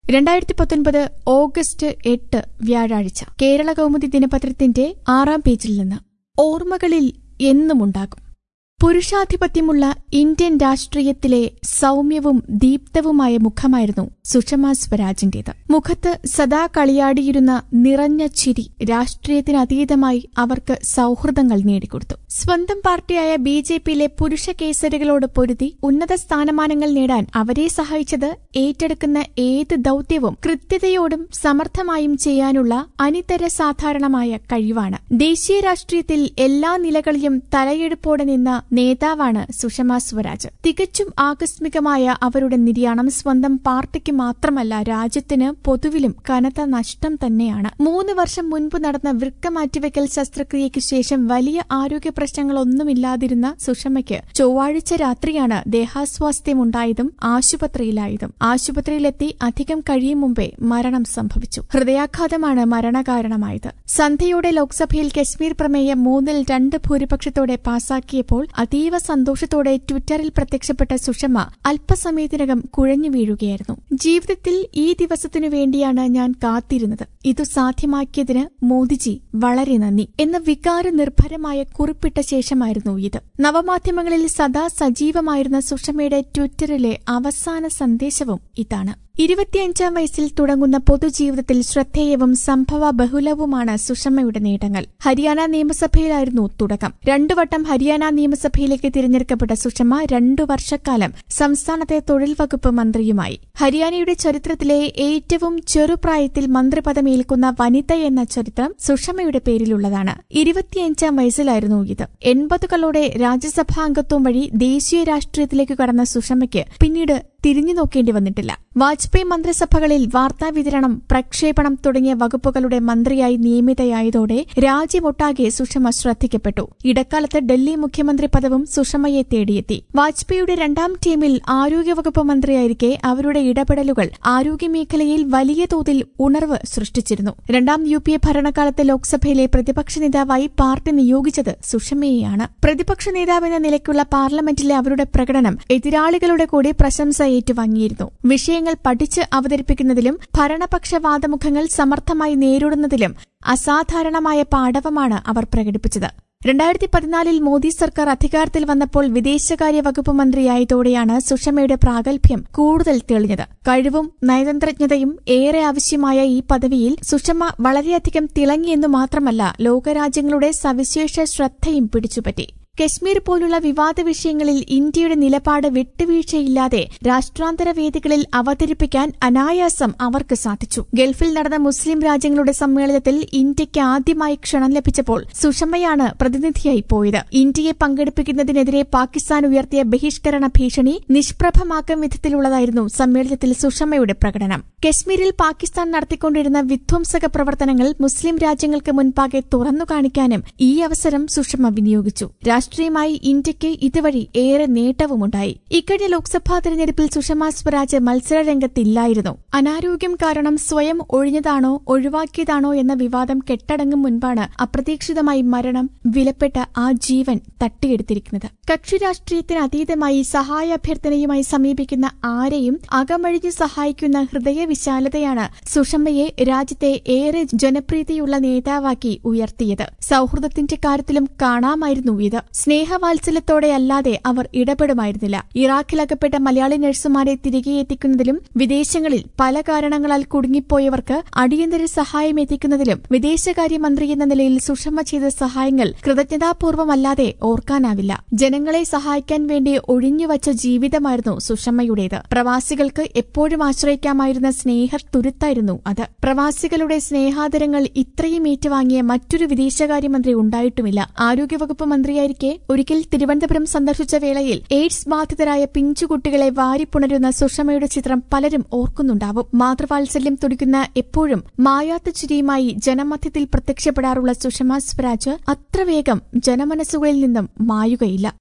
രണ്ടായിരത്തി പത്തൊൻപത് ഓഗസ്റ്റ് എട്ട് വ്യാഴാഴ്ച കേരള കൗമുദി ദിനപത്രത്തിന്റെ ആറാം പേജിൽ നിന്ന് ഓർമ്മകളിൽ എന്നുമുണ്ടാകും പുരുഷാധിപത്യമുള്ള ഇന്ത്യൻ രാഷ്ട്രീയത്തിലെ സൗമ്യവും ദീപ്തവുമായ മുഖമായിരുന്നു സുഷമ സ്വരാജിന്റേത് മുഖത്ത് സദാ കളിയാടിയിരുന്ന നിറഞ്ഞ ചിരി രാഷ്ട്രീയത്തിനതീതമായി അവർക്ക് സൗഹൃദങ്ങൾ നേടിക്കൊടുത്തു സ്വന്തം പാർട്ടിയായ ബി ജെ പിയിലെ പുരുഷ കേസരികളോട് പൊരുതി ഉന്നത സ്ഥാനമാനങ്ങൾ നേടാൻ അവരെ സഹായിച്ചത് ഏറ്റെടുക്കുന്ന ഏത് ദൌത്യവും കൃത്യതയോടും സമർത്ഥമായും ചെയ്യാനുള്ള അനിതര സാധാരണമായ കഴിവാണ് ദേശീയ രാഷ്ട്രീയത്തിൽ എല്ലാ നിലകളിലും തലയെടുപ്പോടെ നിന്ന നേതാവാണ് സുഷമ സ്വരാജ് തികച്ചും ആകസ്മികമായ അവരുടെ നിര്യാണം സ്വന്തം പാർട്ടിക്ക് മാത്രമല്ല രാജ്യത്തിന് പൊതുവിലും കനത്ത നഷ്ടം തന്നെയാണ് മൂന്ന് വർഷം മുൻപ് നടന്ന വൃക്ക മാറ്റിവെക്കൽ ശസ്ത്രക്രിയയ്ക്ക് ശേഷം വലിയ ആരോഗ്യ പ്രശ്നങ്ങളൊന്നുമില്ലാതിരുന്ന സുഷമയ്ക്ക് ചൊവ്വാഴ്ച രാത്രിയാണ് ദേഹാസ്വാസ്ഥ്യമുണ്ടായതും ആശുപത്രിയിലായതും ആശുപത്രിയിലെത്തി അധികം കഴിയും മുമ്പേ മരണം സംഭവിച്ചു ഹൃദയാഘാതമാണ് മരണകാരണമായത് സന്ധ്യയോടെ ലോക്സഭയിൽ കശ്മീർ പ്രമേയം മൂന്നിൽ രണ്ട് ഭൂരിപക്ഷത്തോടെ പാസാക്കിയപ്പോൾ അതീവ സന്തോഷത്തോടെ ട്വിറ്ററിൽ പ്രത്യക്ഷപ്പെട്ട സുഷമ അല്പസമയത്തിനകം കുഴഞ്ഞു വീഴുകയായിരുന്നു ജീവിതത്തിൽ ഈ ദിവസത്തിനു വേണ്ടിയാണ് ഞാൻ കാത്തിരുന്നത് ഇതു സാധ്യമാക്കിയതിന് മോദിജി വളരെ നന്ദി എന്ന വികാര നിർഭരമായ കുറിപ്പിട്ട ശേഷമായിരുന്നു ഇത് നവമാധ്യമങ്ങളിൽ സദാ സജീവമായിരുന്ന സുഷമയുടെ ട്വിറ്ററിലെ അവസാന സന്ദേശവും ഇതാണ് ഇരുപത്തിയഞ്ചാം വയസ്സിൽ തുടങ്ങുന്ന പൊതുജീവിതത്തിൽ ശ്രദ്ധേയവും സംഭവ ബഹുലവുമാണ് സുഷമയുടെ നേട്ടങ്ങൾ ഹരിയാന നിയമസഭയിലായിരുന്നു തുടക്കം രണ്ടു വട്ടം ഹരിയാന നിയമസഭയിലേക്ക് തിരഞ്ഞെടുക്കപ്പെട്ട സുഷമ രണ്ടു വർഷക്കാലം സംസ്ഥാനത്തെ തൊഴിൽ വകുപ്പ് മന്ത്രിയുമായി ഹരിയാനയുടെ ചരിത്രത്തിലെ ഏറ്റവും ചെറുപ്രായത്തിൽ മന്ത്രിപദമേൽക്കുന്ന വനിത എന്ന ചരിത്രം സുഷമയുടെ പേരിലുള്ളതാണ് ഇരുപത്തിയഞ്ചാം വയസ്സിലായിരുന്നു ഇത് എൺപതുകളോടെ രാജ്യസഭാംഗത്വം വഴി ദേശീയ രാഷ്ട്രീയത്തിലേക്ക് കടന്ന സുഷമയ്ക്ക് പിന്നീട് തിരിഞ്ഞു നോക്കേണ്ടി വന്നിട്ടില്ല വാജ്പേയി മന്ത്രിസഭകളിൽ വാർത്താവിതരണം പ്രക്ഷേപണം തുടങ്ങിയ വകുപ്പുകളുടെ മന്ത്രിയായി നിയമിതയായതോടെ രാജ്യമൊട്ടാകെ സുഷമ ശ്രദ്ധിക്കപ്പെട്ടു ഇടക്കാലത്ത് ഡൽഹി മുഖ്യമന്ത്രി പദവും സുഷമയെ തേടിയെത്തി വാജ്പേയിയുടെ രണ്ടാം ടീമിൽ ആരോഗ്യവകുപ്പ് മന്ത്രിയായിരിക്കെ അവരുടെ ഇടപെടലുകൾ ആരോഗ്യമേഖലയിൽ വലിയ തോതിൽ ഉണർവ് സൃഷ്ടിച്ചിരുന്നു രണ്ടാം യു പി എ ഭരണകാലത്ത് ലോക്സഭയിലെ പ്രതിപക്ഷ നേതാവായി പാർട്ടി നിയോഗിച്ചത് സുഷമയെയാണ് പ്രതിപക്ഷ നേതാവെന്ന നിലയ്ക്കുള്ള പാർലമെന്റിലെ അവരുടെ പ്രകടനം എതിരാളികളുടെ കൂടി പ്രശംസ ഏറ്റുവാങ്ങിയിരുന്നു വിഷയങ്ങൾ പഠിച്ച് അവതരിപ്പിക്കുന്നതിലും ഭരണപക്ഷവാദമുഖങ്ങൾ സമർത്ഥമായി നേരിടുന്നതിലും അസാധാരണമായ പാടവമാണ് അവർ പ്രകടിപ്പിച്ചത് രണ്ടായിരത്തി പതിനാലിൽ മോദി സർക്കാർ അധികാരത്തിൽ വന്നപ്പോൾ വിദേശകാര്യ വകുപ്പ് മന്ത്രിയായതോടെയാണ് സുഷമയുടെ പ്രാഗൽഭ്യം കൂടുതൽ തെളിഞ്ഞത് കഴിവും നയതന്ത്രജ്ഞതയും ഏറെ ആവശ്യമായ ഈ പദവിയിൽ സുഷമ വളരെയധികം തിളങ്ങിയെന്നു മാത്രമല്ല ലോകരാജ്യങ്ങളുടെ സവിശേഷ ശ്രദ്ധയും പിടിച്ചുപറ്റി കശ്മീർ പോലുള്ള വിവാദ വിഷയങ്ങളിൽ ഇന്ത്യയുടെ നിലപാട് വിട്ടുവീഴ്ചയില്ലാതെ രാഷ്ട്രാന്തര വേദികളിൽ അവതരിപ്പിക്കാൻ അനായാസം അവർക്ക് സാധിച്ചു ഗൾഫിൽ നടന്ന മുസ്ലിം രാജ്യങ്ങളുടെ സമ്മേളനത്തിൽ ഇന്ത്യയ്ക്ക് ആദ്യമായി ക്ഷണം ലഭിച്ചപ്പോൾ സുഷമയാണ് പ്രതിനിധിയായി പോയത് ഇന്ത്യയെ പങ്കെടുപ്പിക്കുന്നതിനെതിരെ പാകിസ്ഥാൻ ഉയർത്തിയ ബഹിഷ്കരണ ഭീഷണി നിഷ്പ്രഭമാക്കും വിധത്തിലുള്ളതായിരുന്നു സമ്മേളനത്തിൽ സുഷമയുടെ പ്രകടനം കശ്മീരിൽ പാകിസ്ഥാൻ നടത്തിക്കൊണ്ടിരുന്ന വിധ്വംസക പ്രവർത്തനങ്ങൾ മുസ്ലിം രാജ്യങ്ങൾക്ക് മുൻപാകെ തുറന്നു കാണിക്കാനും ഈ അവസരം സുഷമ വിനിയോഗിച്ചു രാഷ്ട്രീയമായി ഇന്ത്യയ്ക്ക് ഇതുവഴി ഏറെ നേട്ടവുമുണ്ടായി ഇക്കഴിഞ്ഞ ലോക്സഭാ തെരഞ്ഞെടുപ്പിൽ സുഷമ സ്വരാജ് മത്സരരംഗത്തില്ലായിരുന്നു അനാരോഗ്യം കാരണം സ്വയം ഒഴിഞ്ഞതാണോ ഒഴിവാക്കിയതാണോ എന്ന വിവാദം കെട്ടടങ്ങും മുൻപാണ് അപ്രതീക്ഷിതമായി മരണം വിലപ്പെട്ട ആ ജീവൻ തട്ടിയെടുത്തിരിക്കുന്നത് കക്ഷി രാഷ്ട്രീയത്തിന് അതീതമായി സഹായാഭ്യർത്ഥനയുമായി സമീപിക്കുന്ന ആരെയും അകമഴിഞ്ഞ് സഹായിക്കുന്ന ഹൃദയവിശാലതയാണ് സുഷമയെ രാജ്യത്തെ ഏറെ ജനപ്രീതിയുള്ള നേതാവാക്കി ഉയർത്തിയത് സൌഹൃദത്തിന്റെ കാര്യത്തിലും കാണാമായിരുന്നു ഇത് സ്നേഹവാത്സല്യത്തോടെയല്ലാതെ അവർ ഇടപെടുമായിരുന്നില്ല ഇറാഖിലകപ്പെട്ട മലയാളി നഴ്സുമാരെ തിരികെ എത്തിക്കുന്നതിലും വിദേശങ്ങളിൽ പല കാരണങ്ങളാൽ കുടുങ്ങിപ്പോയവർക്ക് അടിയന്തര സഹായം എത്തിക്കുന്നതിലും വിദേശകാര്യമന്ത്രി എന്ന നിലയിൽ സുഷമ ചെയ്ത സഹായങ്ങൾ കൃതജ്ഞതാപൂർവമല്ലാതെ ഓർക്കാനാവില്ല ജനങ്ങളെ സഹായിക്കാൻ വേണ്ടി ഒഴിഞ്ഞുവച്ച ജീവിതമായിരുന്നു സുഷമയുടേത് പ്രവാസികൾക്ക് എപ്പോഴും ആശ്രയിക്കാമായിരുന്ന സ്നേഹത്തുരുത്തായിരുന്നു അത് പ്രവാസികളുടെ സ്നേഹാദരങ്ങൾ ഇത്രയും ഏറ്റുവാങ്ങിയ മറ്റൊരു വിദേശകാര്യമന്ത്രി ഉണ്ടായിട്ടുമില്ല ആരോഗ്യവകുപ്പ് മന്ത്രിയായിരിക്കെ ഒരിക്കൽ തിരുവനന്തപുരം സന്ദർശിച്ച വേളയിൽ എയ്ഡ്സ് ബാധിതരായ പിഞ്ചുകുട്ടികളെ വാരിപ്പുണരുന്ന സുഷമയുടെ ചിത്രം പലരും ഓർക്കുന്നുണ്ടാവും മാതൃവാത്സല്യം തുടിക്കുന്ന എപ്പോഴും മായാത്ത ചിരിയുമായി ജനമധ്യത്തിൽ പ്രത്യക്ഷപ്പെടാറുള്ള സുഷമ സ്വരാജ് അത്ര വേഗം ജനമനസ്സുകളിൽ നിന്നും മായുകയില്ല